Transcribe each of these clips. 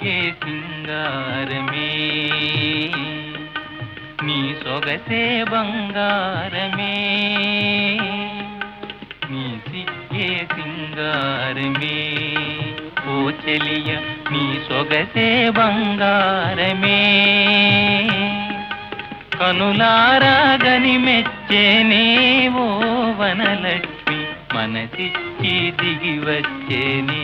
సిగ్గే సింగారమే నీ సొగసే బంగారమే నీ సిగ్గే సింగారమే ఓ చెలియ నీ సొగసే బంగారమే కనులారాగని మెచ్చేనే ఓ వనలక్ష్మి మనసిచ్చి దిగి వచ్చేనే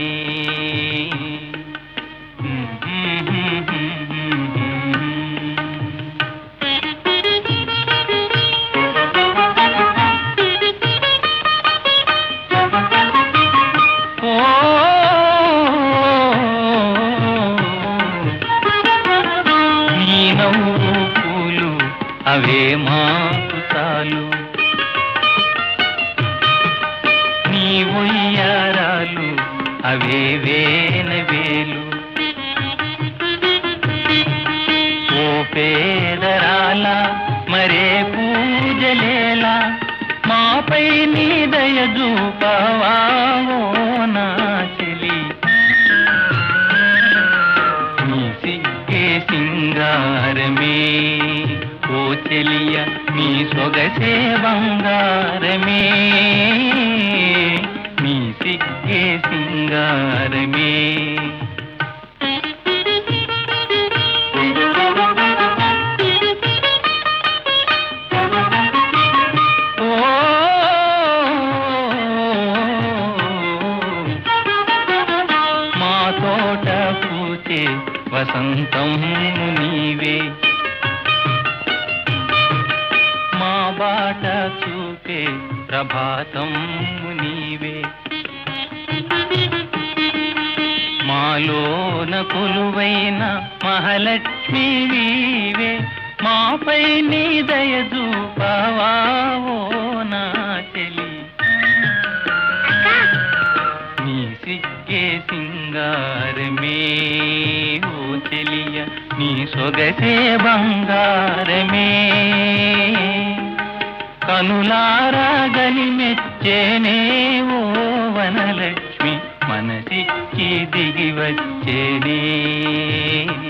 ఓ నీ నవ్వు పూలు అవే మాకు చాలు నీ ఒయ్యారాలు అవే వేన వేలు ఓ పేదరాల మరే పూజలేలా మాపై నీ దయ చూపవా ఓ నా చెలి నీ సిగ్గే సింగారమే ఓ చెలియ నీ సొగసే బంగారమే నీ సిగ్గే సింగారమే ఓ మా తోట పూచే వసంతం నీవే మా బాట చూపే ప్రభాతం నీవే మాలోన కొలువైన మహాలక్ష్మి వీవే మాపై నీ దయ చూపవా ఓ నా చెలి నీ సిగ్గే సింగారమే ఓ చెలియ నీ సొగసే బంగారమే కనులారాగని మెచ్చేనే ఓ వనలక్ష్మి మనసిచ్చి దిగి వచ్చేనే